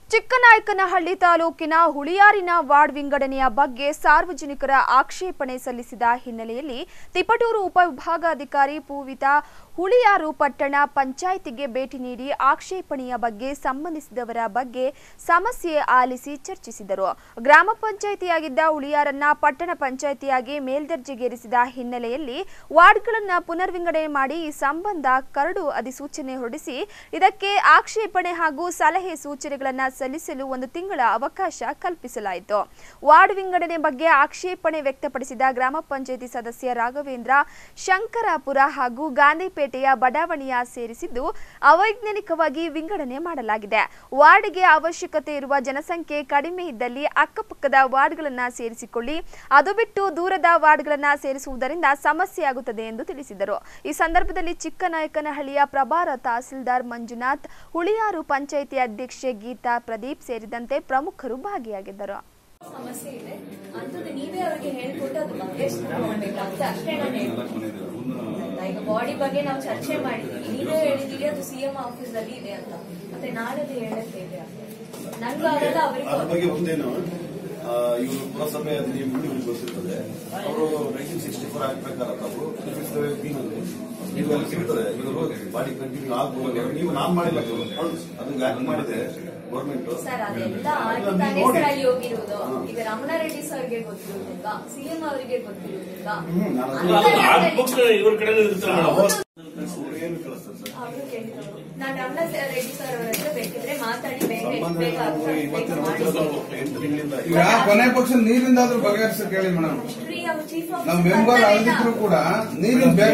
ಚಿಕ್ಕನಾಯಕನಹಳ್ಳಿ ತಾಲೂಕಿನ ಹುಳಿಯಾರಿನ ವಾರ್ಡ್ ವಿಂಗಡಣೆಯ ಬಗ್ಗೆ ಸಾರ್ವಜನಿಕರ ಆಕ್ಷೇಪಣೆ ಸಲ್ಲಿಸಿದ ಹಿನ್ನೆಲೆಯಲ್ಲಿ ತಿಪಟೂರು ಉಪವಿಭಾಗಾಧಿಕಾರಿ ಪೂವಿತಾ ಹುಳಿಯಾರು ಪಟ್ಟಣ ಪಂಚಾಯಿತಿಗೆ ಭೇಟಿ ನೀಡಿ ಆಕ್ಷೇಪಣೆಯ ಬಗ್ಗೆ ಸಂಬಂಧಿಸಿದವರ ಬಗ್ಗೆ ಸಮಸ್ಯೆ ಆಲಿಸಿ ಚರ್ಚಿಸಿದರು ಗ್ರಾಮ ಪಂಚಾಯಿತಿಯಾಗಿದ್ದ ಹುಳಿಯಾರನ್ನ ಪಟ್ಟಣ ಪಂಚಾಯಿತಿಯಾಗಿ ಮೇಲ್ದರ್ಜೆಗೇರಿಸಿದ ಹಿನ್ನೆಲೆಯಲ್ಲಿ ವಾರ್ಡ್ಗಳನ್ನು ಪುನರ್ವಿಂಗಡಣೆ ಮಾಡಿ ಈ ಸಂಬಂಧ ಕರಡು ಅಧಿಸೂಚನೆ ಹೊರಡಿಸಿ ಇದಕ್ಕೆ ಆಕ್ಷೇಪಣೆ ಹಾಗೂ ಸಲಹೆ ಸೂಚನೆಗಳನ್ನು ಸಲ್ಲಿಸಲು ಒಂದು ತಿಂಗಳ ಅವಕಾಶ ಕಲ್ಪಿಸಲಾಯಿತು ವಾರ್ಡ್ ವಿಂಗಡಣೆ ಬಗ್ಗೆ ಆಕ್ಷೇಪಣೆ ವ್ಯಕ್ತಪಡಿಸಿದ ಗ್ರಾಮ ಪಂಚಾಯಿತಿ ಸದಸ್ಯ ರಾಘವೇಂದ್ರ ಶಂಕರಾಪುರ ಹಾಗೂ ಗಾಂಧಿಪೇಟೆಯ ಬಡಾವಣೆಯ ಸೇರಿಸಿದ್ದು ಅವೈಜ್ಞಾನಿಕವಾಗಿ ವಿಂಗಡಣೆ ಮಾಡಲಾಗಿದೆ ವಾರ್ಡ್ಗೆ ಅವಶ್ಯಕತೆ ಇರುವ ಜನಸಂಖ್ಯೆ ಕಡಿಮೆ ಇದ್ದಲ್ಲಿ ಅಕ್ಕಪಕ್ಕದ ವಾರ್ಡ್ಗಳನ್ನು ಸೇರಿಸಿಕೊಳ್ಳಿ ಅದು ಬಿಟ್ಟು ದೂರದ ವಾರ್ಡ್ಗಳನ್ನು ಸೇರಿಸುವುದರಿಂದ ಸಮಸ್ಯೆಯಾಗುತ್ತದೆ ಎಂದು ತಿಳಿಸಿದರು ಈ ಸಂದರ್ಭದಲ್ಲಿ ಚಿಕ್ಕನಾಯಕನಹಳ್ಳಿಯ ಪ್ರಭಾರ ತಹಸೀಲ್ದಾರ್ ಮಂಜುನಾಥ್ ಹುಳಿಯಾರು ಪಂಚಾಯಿತಿ ಅಧ್ಯಕ್ಷೆ ಗೀತಾ ಪ್ರದೀಪ್ ಸೇರಿದಂತೆ ಪ್ರಮುಖರು ಭಾಗಿಯಾಗಿದ್ದರು ಸಮಸ್ಯೆ ಇದೆ ಅಂತದ್ದು ನೀವೇ ಅವರಿಗೆ ಹೇಳ್ಕೊಟ್ಟು ಅದು ಬಗೆಹರಿಸ್ಕೊಂಡ್ಬೇಕಾಗುತ್ತೆ ಅಷ್ಟೇ ನಾನು ಹೇಳ್ತೀನಿ ಈಗ ಬಾಡಿ ಬಗ್ಗೆ ನಾವು ಚರ್ಚೆ ಮಾಡಿದೀವಿ ನೀವೇ ಹೇಳಿದೀರಿ ಅದು ಸಿಎಂ ಆಫೀಸ್ ಅಲ್ಲಿ ಇದೆ ಅಂತ ಮತ್ತೆ ನಾಳೆ ಹೇಳಕ್ಕೆ ಇದೆ ನನ್ಗೂ ಆಗಲ್ಲ ಅದ್ರ ಅವರಿಗೆ ಬಗ್ಗೆ ಒಂದೇನು ಆ, ಇವರು ಪುರಸಭೆ ಅಧಿನಿಯಮ ಇವ್ರಿಗೆ ಗೊತ್ತಿರ್ತದೆ ಅವರು ನೈನ್ಟೀನ್ ಸಿಕ್ಸ್ಟಿ ಫೋರ್ ಆಕ್ಟ್ ಪ್ರಕಾರ ತಾವು ನೀವು ಅಲ್ಲಿ ಸಿಗ್ತದೆ ಇವರು ಬಾಡಿ ಕಂಟಿನ್ಯೂ ಆಗ್ಬೋದು ನೀವು ನಾನ್ ಮಾಡಿಲ್ಲ ಅದು. ಅದು ಆಕ್ಟ್ ಮಾಡಿದೆ ಗೌರ್ಮೆಂಟ್ ಸರ್ ಅದೆಲ್ಲ ಆಗಿ ತಾನೇ ಸರ್ ಅಲ್ಲಿ ಹೋಗಿರೋದು ಈಗ ರಮಣಾರೆಡ್ಡಿ ಸರ್ಗೆ ಗೊತ್ತಿರೋದಿಲ್ಲ ಸಿಎಂ ಅವರಿಗೆ ಗೊತ್ತಿರೋದಿಲ್ಲ ಬುಕ್ ಇವ್ರ ಕಡೆ ಇರುತ್ತೆ ಮೇಡಮ್ ಏನು ಕಳಿಸ್ತಾರೆ ಸರ್ ಅವರು ಕೇಳಿದ್ರು ನಾನು ರಮಣ ರೆಡ್ಡಿ ಸರ್ ಅವರ ಹತ್ರ ಬೇಕಿದ್ರೆ ಮಾತಾಡಿ ಬೇಗ ಸಂಬಂಧ ಬೇಗ ಇರೋದು ಇವತ್ತಿನ ಮಾಡಿ ಗೊತ್ತಿರೋದು ಎಂಟು ತಿಂಗಳಿಂದ ಈಗ ಕೊನೆ ಪಕ್ಷ ನೀರಿಂದಾದ್ರೂ ಬಗೆಹರಿಸ ಕೇಳಿ ಮೇಡಮ್ ಫ್ರೀ ಅವ್ರು ಚೀಫ್ ಆಫ್ ನಾವು ಮೆಂಬರ್ ಆಗಿದ್ರು ಕೂಡ ನೀರಿನ ಬೇಗ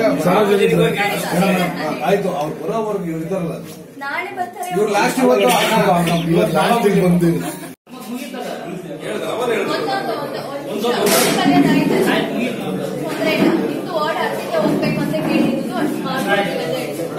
ಆಯ್ತು ಅವ್ರು ಬರೋವರೆಗೆ ಇವ್ರು ಇದಾರಲ್ಲ ನಾಳೆ ಬರ್ತಾರೆ ಇವ್ರು ಲಾಸ್ಟ್ ಇವತ್ತು ಇವತ್ತು ಲಾಸ್ಟಿಗೆ ಬಂದು ಒಂದೊಂದು ಒಂದು ಒಂದು ನಿಮಿಷ. ಒಂದು ಕಡೆ ನಡೀತದೆ. ತೊಂದ್ರೆ ಇಲ್ಲ. ನಿಮ್ದು ವಾರ್ಡ್ ಅರ್ಧಕ್ಕೆ ಹೋಗ್ಬೇಕು ಅಂತ ಕೇಳಿದ್ದು ಅಷ್ಟು ಮಾಡ್ಕೊಡ್ತೀವಿ ಅಂತ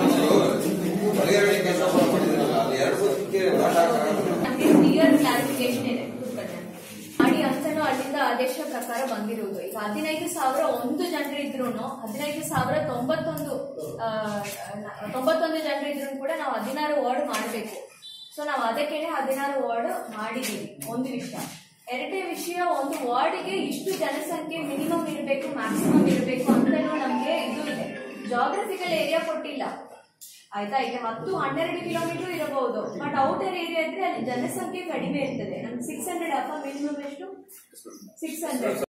ಹೇಳ್ತಾರೆ. ನಮ್ಗೆ ಕ್ಲಿಯರ್ ಕ್ಲಾರಿಫಿಕೇಶನ್ ಇದೆ ಕೂತ್ಕೊಳ್ಳಿ. ಮಾಡಿ ಅಂತಾನು ಅಲ್ಲಿಂದ ಆದೇಶ ಪ್ರಕಾರ ಬಂದಿರುವುದು ಈಗ ಹದಿನೈದು ಸಾವಿರ ಒಂದು ಜನರು ಇದ್ರು ಹದಿನೈದು ಸಾವಿರ ತೊಂಬತ್ತೊಂದು ಆ, ತೊಂಬತ್ತೊಂದು ಜನರು ಇದ್ರು ಕೂಡ ನಾವು ಹದಿನಾರು ವಾರ್ಡ್ ಮಾಡಬೇಕು ಸೊ ನಾವು ಅದಕ್ಕೇನೆ ಹದಿನಾರು ವಾರ್ಡ್ ಮಾಡಿದೀವಿ ಒಂದು ವಿಷಯ ಎರಡನೇ ವಿಷಯ ಒಂದು ವಾರ್ಡ್ಗೆ ಇಷ್ಟು ಜನಸಂಖ್ಯೆ ಮಿನಿಮಮ್ ಇರಬೇಕು ಮ್ಯಾಕ್ಸಿಮಮ್ ಇರಬೇಕು ಅಂತಲೂ ನಮ್ಗೆ ಇದು ಇದೆ ಜಾಗ್ರಫಿಕಲ್ ಏರಿಯಾ ಕೊಟ್ಟಿಲ್ಲ ಆಯ್ತಾ ಈಗ ಹತ್ತು ಹನ್ನೆರಡು ಕಿಲೋಮೀಟರ್ ಇರಬಹುದು ಬಟ್ ಔಟರ್ ಏರಿಯಾ ಇದ್ರೆ ಅಲ್ಲಿ ಜನಸಂಖ್ಯೆ ಕಡಿಮೆ ಇರ್ತದೆ ನಮ್ಗೆ ಸಿಕ್ಸ್ ಹಂಡ್ರೆಡ್ ಅಪ್ಪ ಮಿನಿಮಮ್ ಎಷ್ಟು ಸಿಕ್ಸ್ ಹಂಡ್ರೆಡ್